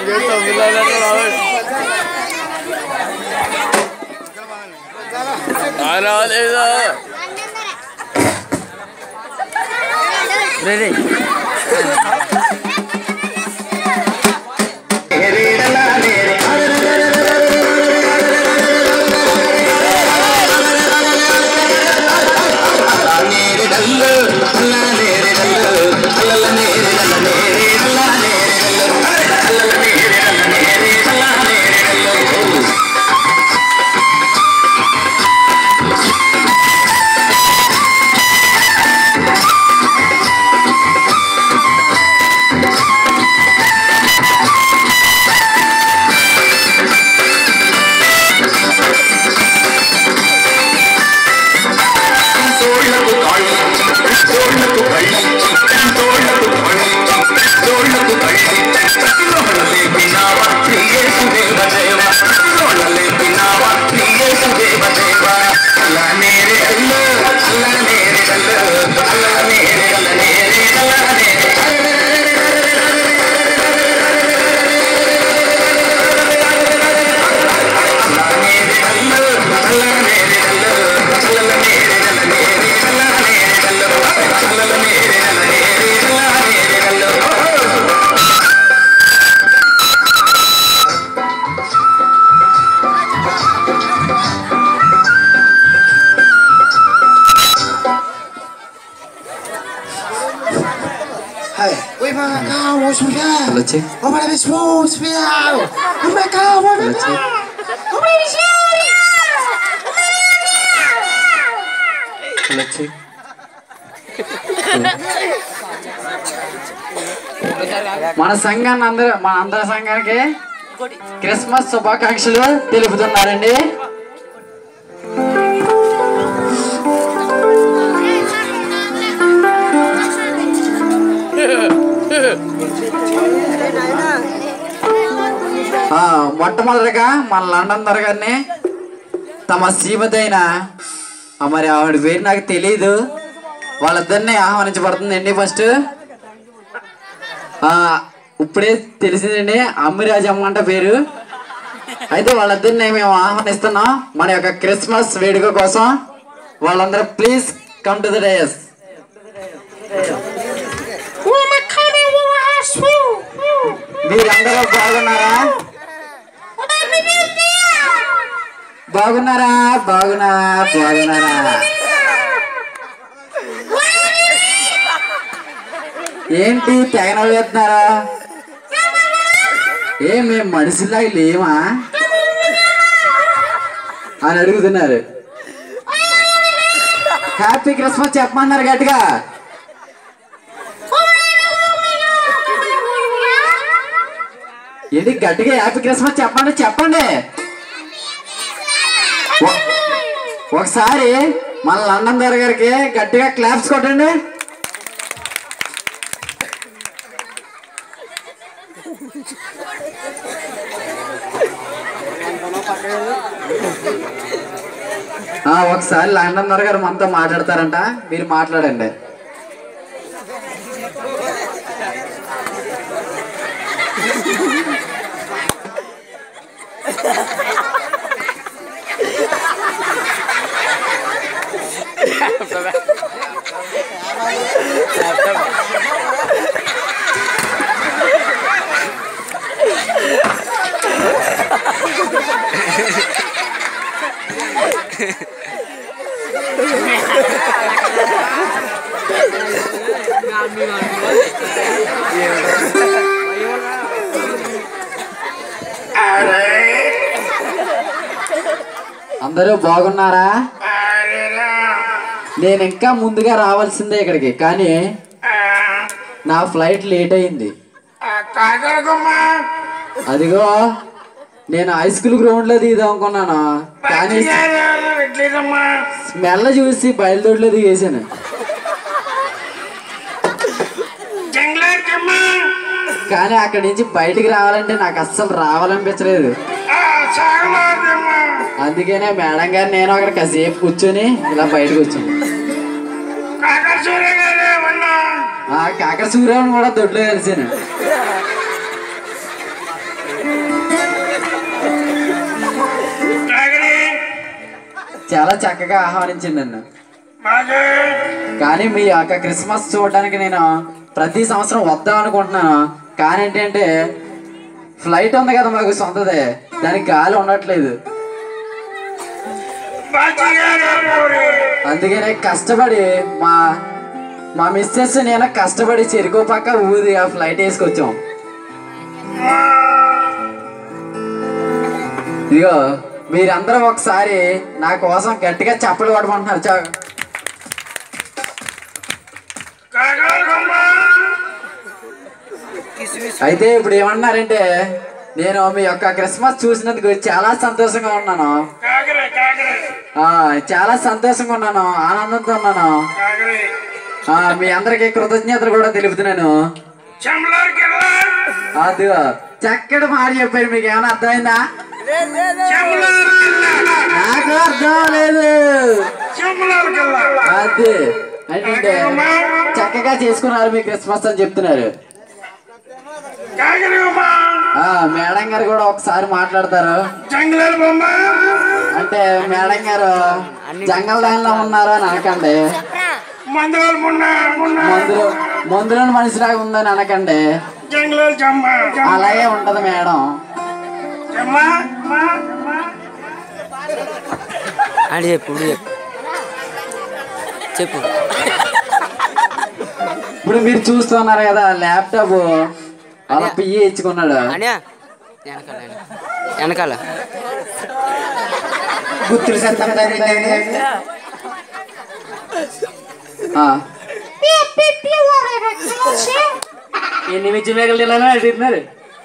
రాలేదు ready Hej, we mga kaos mo yan! Hello, Chick. O para mis moves, meow! O mga kaos mo Hello, Chick. Hello, Chick. మన సంఘాన్ని అందరూ మన అందరి సంఘానికి Christmas శుభాకాంక్షలు తెలుపుతున్నారండి ఆ, మొట్టమొదటిగా మన లండన్ దొరగారిని తమ శ్రీమతి అయిన ఆ, మరి ఆవిడ పేరు నాకు తెలియదు వాళ్ళిద్దరిని ఆహ్వానించబడుతుందండి ఫస్ట్ ఆ, ఇప్పుడే తెలిసిందండి అమ్మిరాజమ్మ అంట పేరు అయితే వాళ్ళిద్దరిని మేము ఆహ్వానిస్తున్నాం మన యొక్క క్రిస్మస్ వేడుక కోసం వాళ్ళందరూ please come to the days మీరందరూ బాగున్నారా బాగున్నారా బాగున్నారా బాగున్నారా ఏంటి తెగ నవ్వేస్తున్నారా ఏ మేము మనుషుల్లాగా లేమా అని అడుగుతున్నారు హ్యాపీ క్రిస్మస్ చెప్పమన్నారు గట్టిగా ఏంటి గట్టిగా హ్యాపీ క్రిస్మస్ చెప్పండి చెప్పండి ఒ- ఒకసారి మన లండన్ దొర గారికి గట్టిగా క్లాప్స్ కొట్టండి ఆ, ఒకసారి లండన్ దొర గారు మనతో మాట్లాడతారంట మీరు మాట్లాడండి అందరూ బాగున్నారా నేను ఇంకా ముందుగా రావాల్సిందే ఇక్కడికి కానీ నా ఫ్లైట్ లేట్ అయింది అదిగో నేను హై స్కూల్ గ్రౌండ్ లో దిగుదాం అనుకున్నాను కానీ స్మెల్ చూసి బయలుదేరిలో దిగేసాను కానీ అక్కడి నుంచి బయటికి రావాలంటే నాకు అస్సలు రావాలనిపించలేదు అందుకనే మేడం గారు నేను అక్కడ కాసేపు కూర్చొని ఇలా బయటకు వచ్చాను ఆ కాకర సూర్యని కూడా దొడ్లో కలిసాను చాలా చక్కగా ఆహ్వానించింది నన్ను కానీ మీ యొక్క క్రిస్మస్ చూడడానికి నేను ప్రతి సంవత్సరం వద్దాం అనుకుంటున్నాను కానీ ఏంటంటే ఫ్లైట్ ఉంది కదా మాకు సొంతదే దానికి గాలి ఉండట్లేదు అందుకనే కష్టపడి మా మా మిస్సెస్ నేను కష్టపడి చెరుకు పక్క ఊది ఆ ఫ్లైట్ వేసుకొచ్చాం ఇదిగో మీరందరూ ఒకసారి నా కోసం గట్టిగా చప్పలు కొట్టమంటున్నారు చా అయితే ఇప్పుడు ఏమన్నారంటే నేను మీ యొక్క క్రిస్మస్ చూసినందుకు చాలా సంతోషంగా ఉన్నాను ఆ, చాలా సంతోషంగా ఉన్నాను ఆనందంతో ఉన్నాను ఆ, మీ అందరికి కృతజ్ఞతలు కూడా తెలుపుతున్నాను అదిగో చక్కటి మాట చెప్పారు మీకు ఏమైనా అర్థమైందా నాకు అర్థం లేదు అది అంటే చక్కగా చేసుకున్నారు మీ క్రిస్మస్ అని చెప్తున్నారు ఆ మేడం గారు కూడా ఒకసారి మాట్లాడతారు జంగలాల బొమ్మ అంటే మేడం గారు జంగల్ దానిలో ఉన్నారు అని అనకండి మందులు మున్న మున్న మందులు మందులను మనిషిలాగా ఉందని అనకండి జంగలాల జమ్మ జమ్మ అలాగే ఉంటది మేడం జమ్మ జమ్మ, జమ్మ. అని చెప్పు ఇప్పుడు చెప్పు చెప్పు ఇప్పుడు మీరు చూస్తున్నారు కదా ల్యాప్టాప్ అలా పియ్యి ఇచ్చుకున్నాడు అనియా వెనకాల వెనకాల గుర్తులు సత్తం తగ్గిందండి ఆ. ఎన్ని మిర్చి మేకలు తినాలని అడుగుతున్నారు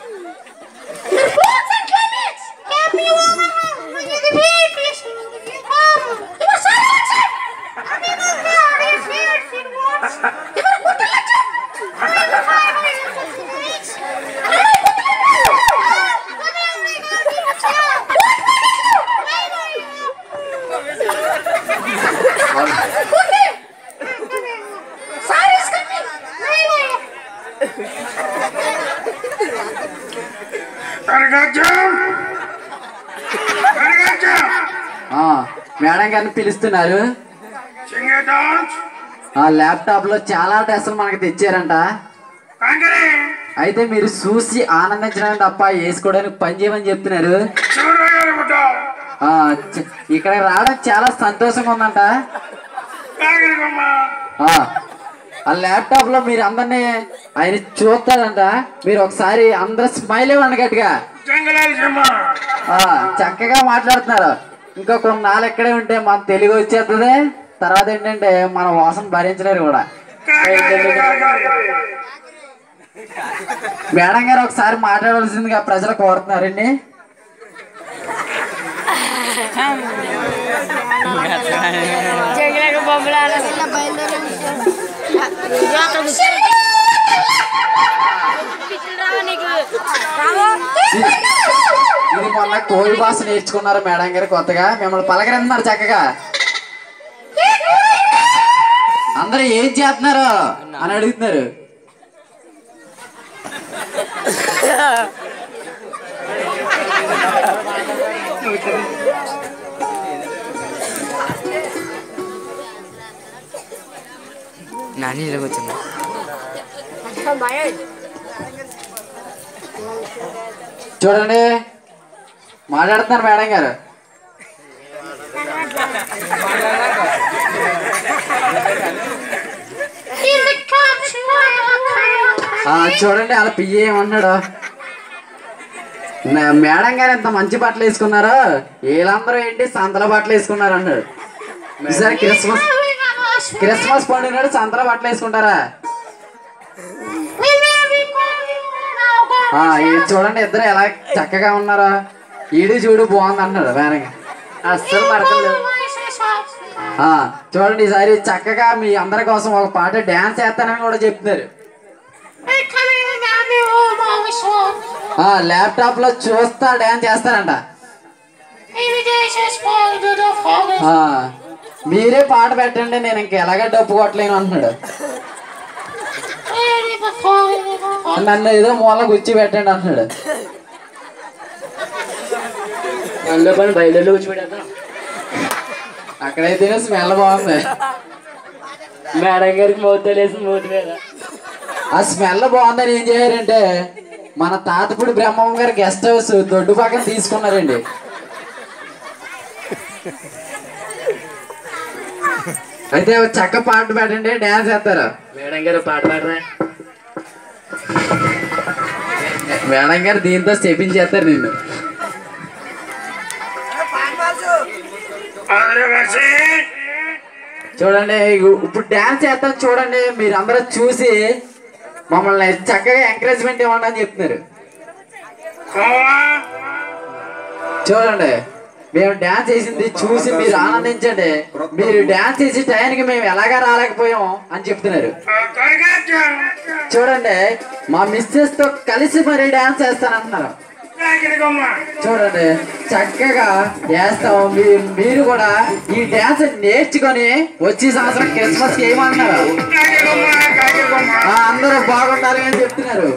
కరగచ్చం కరగచ్చం ఆ, మేడం గారిని పిలుస్తున్నారు సింగేటాన్స్ ఆ ల్యాప్టాప్ లో చాలా టెస్టులు మనకి తెచ్చారంట కంకరే అయితే మీరు చూసి ఆనందించడానికి తప్ప వేసుకోవడానికి పని చేయమని చెప్తున్నారు సూర్యగారు పుట్ట ఆ, చ- ఇక్కడ రావడం చాలా సంతోషంగా ఉందంట కాకరి బొమ్మ ఆ, ఆ ల్యాప్టాప్ లో మీరు అందరినీ ఆయన చూస్తాడంట మీరు ఒకసారి అందరు స్మైల్ ఇవ్వండి గట్టిగా జంగలాల జమ్మ ఆ, చక్కగా మాట్లాడుతున్నారు ఇంకా కొన్నాళ్ళు ఇక్కడే ఉంటే మన తెలుగు వచ్చేస్తుంది తర్వాత ఏంటంటే మన వాసన భరించలేరు కూడా కాకరి కాకరి మేడం గారు ఒకసారి మాట్లాడవలసిందిగా ప్రజలు కోరుతున్నారండి జగలకు బొమ్మలాల ఇది ఇది మొన్న కోయి భాష నేర్చుకున్నారు మేడం గారు కొత్తగా మిమ్మల్ని పలకరిస్తున్నారు చక్కగా అందరూ ఏం చేస్తున్నారు అని అడుగుతున్నారు నాని ఇలా కూర్చున్నా చూడండి మాట్లాడుతున్నారు మేడం గారు ఆ, చూడండి అలా పియ్య ఏమన్నాడు మే- మేడం గారు ఎంత మంచి బట్టలు వేసుకున్నారో వీళ్ళందరూ ఏంటి సంతల బట్టలు వేసుకున్నారు అన్నాడు ఈసారి క్రిస్మస్ క్రిస్మస్ పండుగ నాడు సంతల బట్టలు వేసుకుంటారా ఆ, ఇది చూడండి ఇద్దరు ఎలా చక్కగా ఉన్నారా ఈడు చూడు బాగుంది అన్నాడు మేడం గారు అస్సలు మరకలేదు ఆ, చూడండి ఈసారి చక్కగా మీ అందరి కోసం ఒక పాట డాన్స్ చేస్తానని కూడా చెప్తున్నారు ఆ ల్యాప్టాప్ లో చూస్తా డాన్స్ చేస్తారంట ఆ, మీరే పాట పెట్టండి నేను ఇంక ఎలాగ డబ్బు కొట్టలేను అంటున్నాడు నన్ను ఏదో మూల గుచ్చి పెట్టండి అంటున్నాడు అందులో పని బయలుదేరి కూర్చోబెట్టేద్దాం అక్కడైతేనే స్మెల్ బాగుంది మేడం గారికి మౌతలేసి మూతి మీద ఆ స్మెల్ బాగుందని ఏం చేయారంటే మన తాతపూడి బ్రహ్మం గారి గెస్ట్ హౌస్ దొడ్డు పక్కన తీసుకున్నారండి అయితే ఒక చక్క పాట పెట్టండి డాన్స్ చేస్తారు మేడం గారు పాట పాడరా మేడం గారు దీంతో చేస్తారు నిన్ను ఆదివాసి చూడండి ఇగో ఇప్పుడు డాన్స్ చేస్తాం చూడండి మీరు అందరూ చూసి మమ్మల్ని చక్కగా ఎంకరేజ్మెంట్ ఇవ్వండి అని చెప్తున్నారు కోవా చూడండి మేము డాన్స్ చేసింది చూసి మీరు ఆనందించండి మీరు డాన్స్ చేసే టైంకి మేము ఎలాగా రాలేకపోయాం అని చెప్తున్నారు కొరగాచం చూడండి మా మిస్సెస్ తో కలిసి మరి డాన్స్ చేస్తానంటున్నారు కాకిరికొమ్మ చూడండి చక్కగా చేస్తాం మీరు మీరు కూడా ఈ డాన్స్ నేర్చుకొని వచ్చే సంవత్సరం క్రిస్మస్ కి ఏమంటున్నారు కాకిరికొమ్మ కాకిరికొమ్మ ఆ, అందరూ బాగుండాలి అని చెప్తున్నారు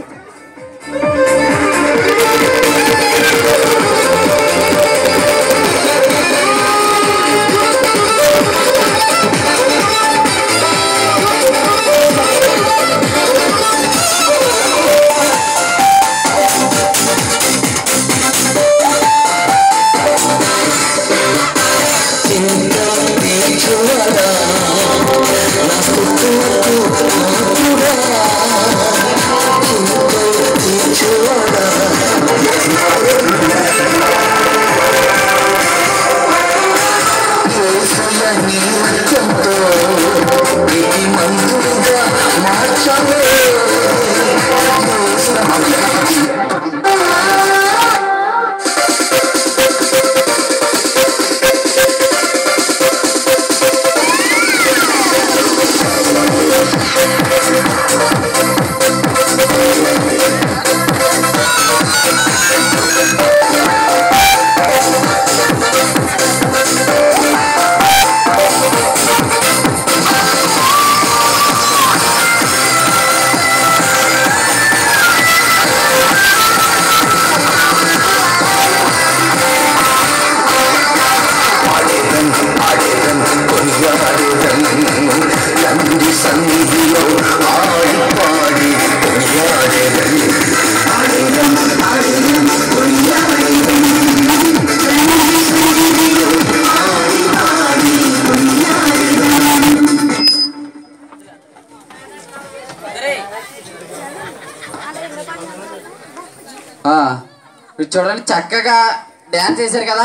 ఆ, ఇప్పుడు చూడండి చక్కగా డ్యాన్స్ చేశారు కదా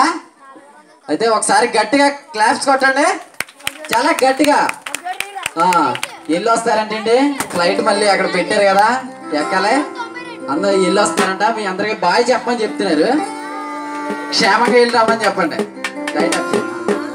అయితే ఒకసారి గట్టిగా క్లాప్స్ కొట్టండి చాలా గట్టిగా ఆ, ఎల్లు వస్తారంటండి ఫ్లైట్ మళ్ళీ అక్కడ పెట్టారు కదా ఎక్కాలే అందరూ ఎల్లు వస్తారంట మీ అందరికి బాయ్ చెప్పమని చెప్తున్నారు క్షేమంగా వెళ్ళి రామని చెప్పండి రైట్